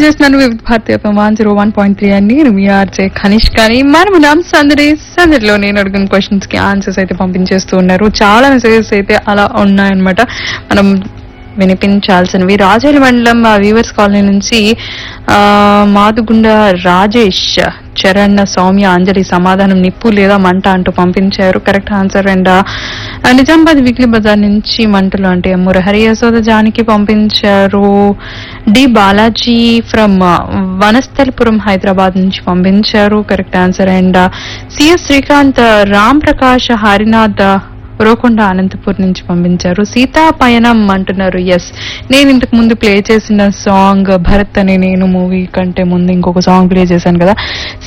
చేస్తున్నాను వివిధ భారతీయ one zero one point three అని నేను మీ ఆర్జే ఖనిష్ కానీ మనం నామ్ సందడి సందడిలో నేను అడిగిన క్వశ్చన్స్ కి ఆన్సర్స్ అయితే పంపించేస్తూ ఉన్నారు చాలా మెసేజెస్ అయితే అలా ఉన్నాయన్నమాట మనం వినిపించాల్సినవి రాజోలి మండలం వీవర్స్ కాలనీ నుంచి ఆ, మాదుగుండ రాజేష్ చరణ్ సౌమ్య అంజలి సమాధానం నిప్పు లేదా మంట అంటూ పంపించారు కరెక్ట్ ఆన్సర్ అండ్ ఆ, నిజామాబాద్ వీక్లీ బజార్ నుంచి మంటలు అంటే మురహరి యశోద జానికి పంపించారు డి బాలాజీ ఫ్రమ్ వనస్థలిపురం హైదరాబాద్ నుంచి పంపించారు correct answer and C S Srikanth Ram Prakash Harinath Uravakonda Anantapur నుంచి పంపించారు సీతా పయనం అంటున్నారు ఎస్ నేను ఇంతకు ముందు ప్లే చేసిన సాంగ్ భరత్ అనే నేను మూవీ కంటే ముందు ఇంకొక సాంగ్ ప్లే చేశాను కదా